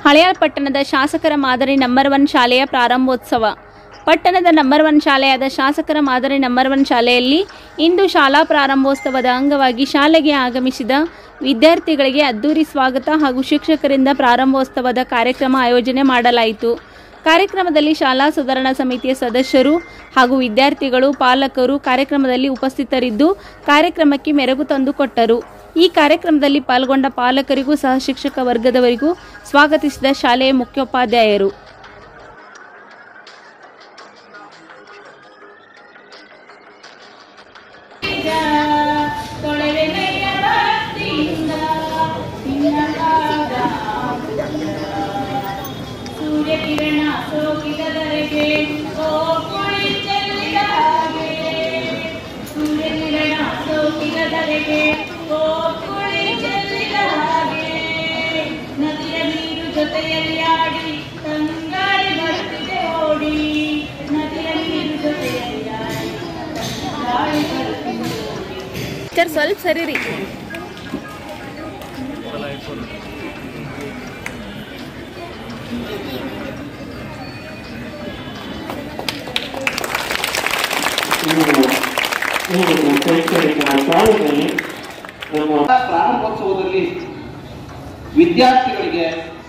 ಹಳೆಯಾಳ್ ಪಟ್ಟಣದ ಶಾಸಕರ ಮಾದರಿ ನಂಬರ್ ಒನ್ ಶಾಲೆಯ ಪ್ರಾರಂಭೋತ್ಸವ ಪಟ್ಟಣದ ನಂಬರ್ ಒನ್ ಶಾಲೆಯಾದ ಶಾಸಕರ ಮಾದರಿ ನಂಬರ್ ಒನ್ ಶಾಲೆಯಲ್ಲಿ ಇಂದು ಶಾಲಾ ಪ್ರಾರಂಭೋತ್ಸವದ ಅಂಗವಾಗಿ ಶಾಲೆಗೆ ಆಗಮಿಸಿದ ವಿದ್ಯಾರ್ಥಿಗಳಿಗೆ ಅದ್ದೂರಿ ಸ್ವಾಗತ ಹಾಗೂ ಶಿಕ್ಷಕರಿಂದ ಪ್ರಾರಂಭೋತ್ಸವದ ಕಾರ್ಯಕ್ರಮ ಆಯೋಜನೆ ಮಾಡಲಾಯಿತು ಕಾರ್ಯಕ್ರಮದಲ್ಲಿ ಶಾಲಾ ಸುಧಾರಣಾ ಸಮಿತಿಯ ಸದಸ್ಯರು ಹಾಗೂ ವಿದ್ಯಾರ್ಥಿಗಳು ಪಾಲಕರು ಕಾರ್ಯಕ್ರಮದಲ್ಲಿ ಉಪಸ್ಥಿತರಿದ್ದು ಕಾರ್ಯಕ್ರಮಕ್ಕೆ ಮೆರುಗು ತಂದುಕೊಟ್ಟರು ಈ ಕಾರ್ಯಕ್ರಮದಲ್ಲಿ ಪಾಲ್ಗೊಂಡ ಪಾಲಕರಿಗೂ ಸಹ ಶಿಕ್ಷಕ ವರ್ಗದವರಿಗೂ ಸ್ವಾಗತಿಸಿದ ಶಾಲೆಯ ಮುಖ್ಯೋಪಾಧ್ಯಾಯರು ಸೂರ್ಯಕಿರಣ ಸೋಕಿದರೆಗೆ ಓ ಕುಳಿ ಚೆಲ್ಲಿದ ಹಾಗೆ ಸೂರ್ಯಕಿರಣ ಸೋಕಿದರೆಗೆ ಓ ಕುಳಿ ಚೆಲ್ಲಿದ ಹಾಗೆ ನದಿಯ ನೀರು ಜೊತೆಯಲ್ಲಿ ಆಡಿ ತಂಗಾಳಿ ಬರ್ತಿದೆ ಓಡಿ ನದಿಯ ನೀರು ಜೊತೆಯಲ್ಲಿ ಆಡಿ ತಂಗಾಳಿ ಬರ್ತಿದೆ ಓಡಿ ಟೀಚರ್ ಸ್ವಲ್ಪ ಸರಿ ರೀ ಪ್ರಾರಂಭೋತ್ಸವದಲ್ಲಿ ವಿದ್ಯಾರ್ಥಿಗಳಿಗೆ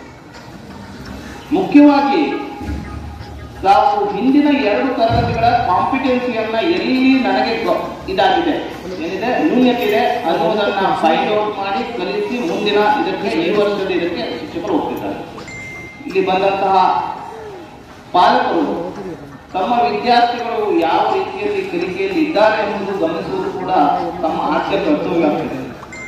ಮುಖ್ಯವಾಗಿ ತಾವು ಹಿಂದಿನ ಎರಡು ತರಗತಿಗಳ ಕಾಂಪಿಟೆನ್ಸಿಯನ್ನ ಎಲ್ಲಿ ನನಗೆ ಗೊ- ಇದಾಗಿದೆ ಏನಿದೆ ನ್ಯೂನ್ಯತೆ ಅನ್ನೋದನ್ನ ಫೈಂಡ್ ಔಟ್ ಮಾಡಿ ಕಲಿಸಿ ಮುಂದಿನ ಇದಕ್ಕೆ ಈ ವರ್ಷದ ಇದಕ್ಕೆ ಶಿಕ್ಷಕರು ಹೋಗ್ತಿದ್ದಾರೆ ಇಲ್ಲಿ ಬಂದಂತಹ ಪಾಲಕರು ತಮ್ಮ ವಿದ್ಯಾರ್ಥಿಗಳು ಯಾವ ರೀತಿಯಲ್ಲಿ ಕಲಿಕೆಯಲ್ಲಿ ಇದ್ದಾರೆ ಎಂಬುದು ಗಮನಿಸುವುದು ಕೂಡ ತಮ್ಮ ಆದ್ಯ ಕರ್ತವ್ಯವಾಗಿದೆ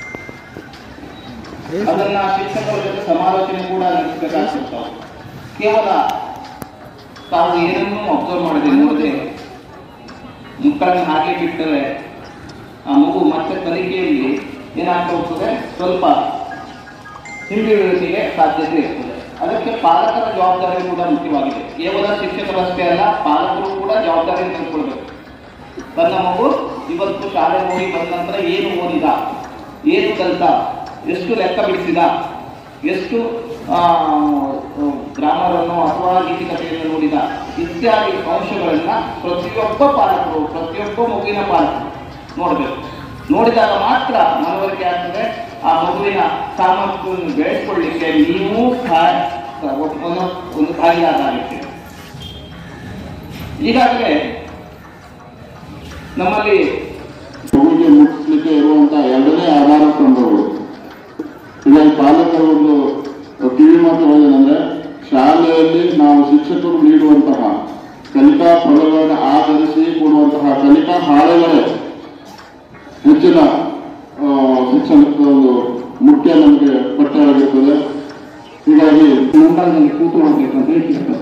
ಅದನ್ನ ಶಿಕ್ಷಕರ ಜೊತೆ ಸಮಾಲೋಚನೆ ಕೂಡ ನಡೆಸಬೇಕಾಗ್ತಿರ್ತಾವೆ ಕೇವಲ ತಾವು ಏನನ್ನೂ ಅಬ್ಸರ್ವ್ ಮಾಡದೆ ನೋಡದೆ ಮಕ್ಕಳನ್ನು ಹಾಗೆ ಬಿಟ್ಟರೆ ಆ ಮಗು ಮತ್ತೆ ಕಲಿಕೆಯಲ್ಲಿ ಏನಾಗ್ತಾ ಹೋಗ್ತದೆ ಸ್ವಲ್ಪ ಹಿಂದುಳಿಕೆ ಸಾಧ್ಯತೆ ಇರ್ತದೆ ಅದಕ್ಕೆ ಪಾಲಕರ ಜವಾಬ್ದಾರಿ ಕೂಡ ಮುಖ್ಯವಾಗಿದೆ ಕೇವಲ ಶಿಕ್ಷಕರಷ್ಟೇ ಅಲ್ಲ ಪಾಲಕರು ಕೂಡ ಜವಾಬ್ದಾರಿ ತೆಗೆದುಕೊಳ್ಬೇಕು ತನ್ನ ಮಗು ಇವತ್ತು ಶಾಲೆ ಹೋಗಿ ಬಂದ ನಂತರ ಏನು ಓದಿದ ಏನು ಕಲಿತ ಎಷ್ಟು ಲೆಕ್ಕ ಬಿಡಿಸಿದ ಎಷ್ಟು ಗ್ರಾಮರ್ ಅನ್ನು ಅಥವಾ ನೀತಿಕತೆಯನ್ನು ನೋಡಿದ ಇತ್ಯಾದಿ ಅಂಶಗಳನ್ನ ಪ್ರತಿಯೊಬ್ಬ ಪಾಲಕರು ಪ್ರತಿಯೊಬ್ಬ ಮಗುವಿನ ಪಾಲಕರು ನೋಡಬೇಕು ನೋಡಿದಾಗ ಮಾತ್ರ ಮನವರಿಕೆ ಆಗ್ತದೆ ಆ ಮಗುವಿನ ಸಾಮರ್ಥ್ಯವನ್ನು ಬೆಳೆಸ್ಕೊಳ್ಳಿಕ್ಕೆ ನೀವು ಸಹಾಯ ಒಂದು ಒಂದು ಕಾಯಿಯಾಗಲಿಕ್ಕೆ ಈಗಾಗಲೇ ನಮ್ಮಲ್ಲಿ ಮಗುವಿಗೆ ಮುಟ್ಟಿಸ್ಲಿಕ್ಕೆ ಇರುವಂತಹ ಎರಡನೇ ಆಧಾರ ಸ್ತಂಭಗಳು ಈಗ ಈ ಪಾಲಕರ ಒಂದು ಕಿವಿ ಮಾತು ಹೇಳೋದೇನೆಂದ್ರೆ ಶಾಲೆಯಲ್ಲಿ ನಾವು ಶಿಕ್ಷಕರು ನೀಡುವಂತಹ ಕಲಿಕಾ ಫಲಗಳನ್ನು ಆಧರಿಸಿ ಕೊಡುವಂತಹ ಕಲಿಕಾ ಹಾಳೆಗಳೇ ಹೆಚ್ಚಿನ ಆ, ಶಿಕ್ಷಣದ ಒಂದು ಮುಖ್ಯ ನಮಗೆ ಪಠ್ಯವಾಗಿರ್ತದೆ ಹೀಗಾಗಿ ಮುಂಬೈನಲ್ಲಿ ಕೂತ್ಕೊಳ್ಬೇಕು ಅಂತ ಹೇಳ್ತಿರ್ತಾರೆ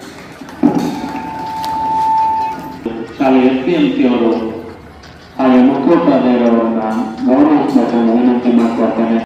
ಶಾಲೆ ಎಸ್ ಪಿ ಎಂ ಸಿ ಅವರು ಹಾಗೆ ಮುಖ್ಯೋಪಾಧ್ಯಾಯರವರನ್ನ ಗೌರವಿಸಬೇಕೆಂದು ವಿನಂತಿ ಮಾಡ್ಕೊಳ್ತೇನೆ